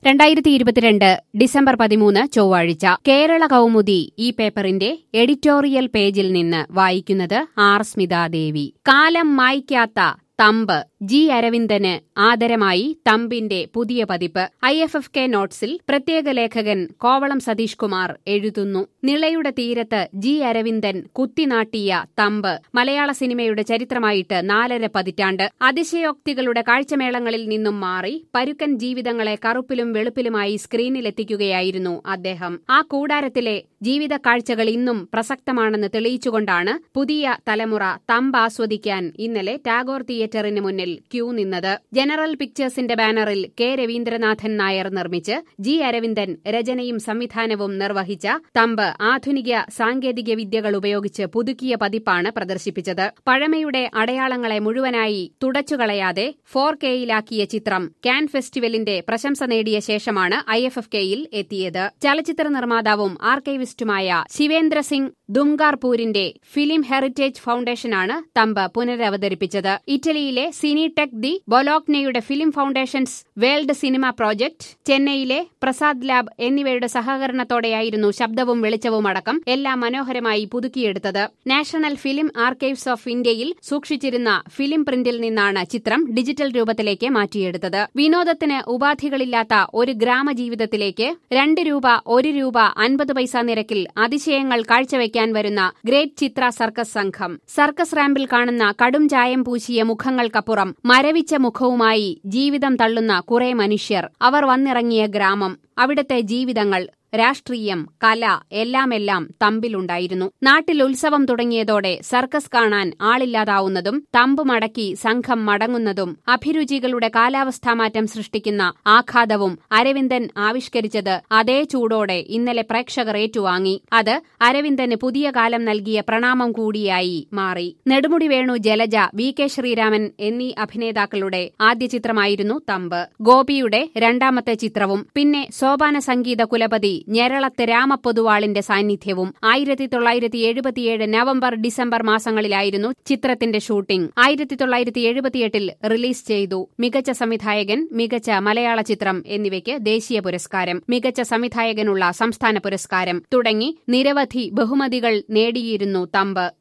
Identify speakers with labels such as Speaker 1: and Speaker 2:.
Speaker 1: രണ്ടായിരത്തി ഇരുപത്തിരണ്ട് ഡിസംബർ പതിമൂന്ന് ചൊവ്വാഴ്ച കേരള കൗമുദി ഈ പേപ്പറിന്റെ എഡിറ്റോറിയൽ പേജിൽ നിന്ന് വായിക്കുന്നത് ആർ സ്മിതാദേവി കാലം മായ്ക്കാത്ത തമ്പ് ജി അരവിന്ദന് ആദരമായി തമ്പിന്റെ പുതിയ പതിപ്പ് ഐ എഫ് എഫ് കെ നോട്ട്സിൽ പ്രത്യേക ലേഖകൻ കോവളം സതീഷ് കുമാർ എഴുതുന്നു നിളയുടെ തീരത്ത് ജി അരവിന്ദൻ കുത്തിനാട്ടിയ തമ്പ് മലയാള സിനിമയുടെ ചരിത്രമായിട്ട് നാലര പതിറ്റാണ്ട് അതിശയോക്തികളുടെ കാഴ്ചമേളങ്ങളിൽ നിന്നും മാറി പരുക്കൻ ജീവിതങ്ങളെ കറുപ്പിലും വെളുപ്പിലുമായി സ്ക്രീനിലെത്തിക്കുകയായിരുന്നു അദ്ദേഹം ആ കൂടാരത്തിലെ ജീവിത കാഴ്ചകൾ ഇന്നും പ്രസക്തമാണെന്ന് തെളിയിച്ചുകൊണ്ടാണ് പുതിയ തലമുറ തമ്പ് ആസ്വദിക്കാൻ ഇന്നലെ ടാഗോർ തിയേറ്ററിന് മുന്നിൽ ക്യൂ നിന്നത് ജനറൽ പിക്ചേഴ്സിന്റെ ബാനറിൽ കെ രവീന്ദ്രനാഥൻ നായർ നിർമ്മിച്ച് ജി അരവിന്ദൻ രചനയും സംവിധാനവും നിർവഹിച്ച തമ്പ് ആധുനിക സാങ്കേതിക വിദ്യകൾ ഉപയോഗിച്ച് പുതുക്കിയ പതിപ്പാണ് പ്രദർശിപ്പിച്ചത് പഴമയുടെ അടയാളങ്ങളെ മുഴുവനായി തുടച്ചുകളയാതെ ഫോർ കെയിലാക്കിയ ചിത്രം കാൻ ഫെസ്റ്റിവലിന്റെ പ്രശംസ നേടിയ ശേഷമാണ് ഐ എഫ് എഫ് കെയിൽ എത്തിയത് ചലച്ചിത്ര നിർമ്മാതാവും ആർക്കൈവിസ്റ്റുമായ ശിവേന്ദ്ര സിംഗ് ദുംഗാർപൂരിന്റെ ഫിലിം ഹെറിറ്റേജ് ഫൌണ്ടേഷനാണ് തമ്പ് പുനരവതരിപ്പിച്ചത് ഇറ്റലിയിലെ സിനി ടെക് ദി ബൊലോക്നയുടെ film foundation's world cinema project ചെന്നൈയിലെ പ്രസാദ് ലാബ് എന്നിവയുടെ സഹകരണത്തോടെയായിരുന്നു ശബ്ദവും വെളിച്ചവും അടക്കം എല്ലാം മനോഹരമായി പുതുക്കിയെടുത്തത് നാഷണൽ ഫിലിം ആർക്കൈവ്സ് ഓഫ് ഇന്ത്യയിൽ സൂക്ഷിച്ചിരുന്ന ഫിലിം പ്രിന്റിൽ നിന്നാണ് ചിത്രം ഡിജിറ്റൽ രൂപത്തിലേക്ക് മാറ്റിയെടുത്തത് വിനോദത്തിന് ഉപാധികളില്ലാത്ത ഒരു ഗ്രാമജീവിതത്തിലേക്ക് രണ്ട് രൂപ ഒരു രൂപ അൻപത് പൈസ നിരക്കിൽ അതിശയങ്ങൾ കാഴ്ചവെക്കാൻ വരുന്ന ഗ്രേറ്റ് ചിത്ര സർക്കസ് സംഘം സർക്കസ് റാമ്പിൽ കാണുന്ന കടും ചായം പൂശിയ മുഖങ്ങൾക്കപ്പുറം മരവിച്ച മുഖവുമായി ജീവിതം തള്ളുന്ന കുറെ മനുഷ്യർ അവർ വന്നിറങ്ങിയ ഗ്രാമം അവിടത്തെ ജീവിതങ്ങൾ രാഷ്ട്രീയം കല എല്ലാമെല്ലാം തമ്പിലുണ്ടായിരുന്നു നാട്ടിൽ ഉത്സവം തുടങ്ങിയതോടെ സർക്കസ് കാണാൻ ആളില്ലാതാവുന്നതും തമ്പ് മടക്കി സംഘം മടങ്ങുന്നതും അഭിരുചികളുടെ കാലാവസ്ഥാമാറ്റം സൃഷ്ടിക്കുന്ന ആഘാതവും അരവിന്ദൻ ആവിഷ്കരിച്ചത് അതേ ചൂടോടെ ഇന്നലെ പ്രേക്ഷകർ ഏറ്റുവാങ്ങി അത് അരവിന്ദന് പുതിയ കാലം നൽകിയ പ്രണാമം കൂടിയായി മാറി നെടുമുടി വേണു ജലജ വി കെ ശ്രീരാമൻ എന്നീ അഭിനേതാക്കളുടെ ആദ്യ ചിത്രമായിരുന്നു തമ്പ് ഗോപിയുടെ രണ്ടാമത്തെ ചിത്രവും പിന്നെ സോപാന സംഗീത കുലപതി ഞെരളത്ത് രാമപ്പൊതുവാളിന്റെ സാന്നിധ്യവും ആയിരത്തി തൊള്ളായിരത്തി എഴുപത്തിയേഴ് നവംബർ ഡിസംബർ മാസങ്ങളിലായിരുന്നു ചിത്രത്തിന്റെ ഷൂട്ടിംഗ് ആയിരത്തി തൊള്ളായിരത്തി എഴുപത്തിയെട്ടിൽ റിലീസ് ചെയ്തു മികച്ച സംവിധായകൻ മികച്ച മലയാള ചിത്രം എന്നിവയ്ക്ക് ദേശീയ പുരസ്കാരം മികച്ച സംവിധായകനുള്ള സംസ്ഥാന പുരസ്കാരം തുടങ്ങി നിരവധി ബഹുമതികൾ നേടിയിരുന്നു തമ്പ്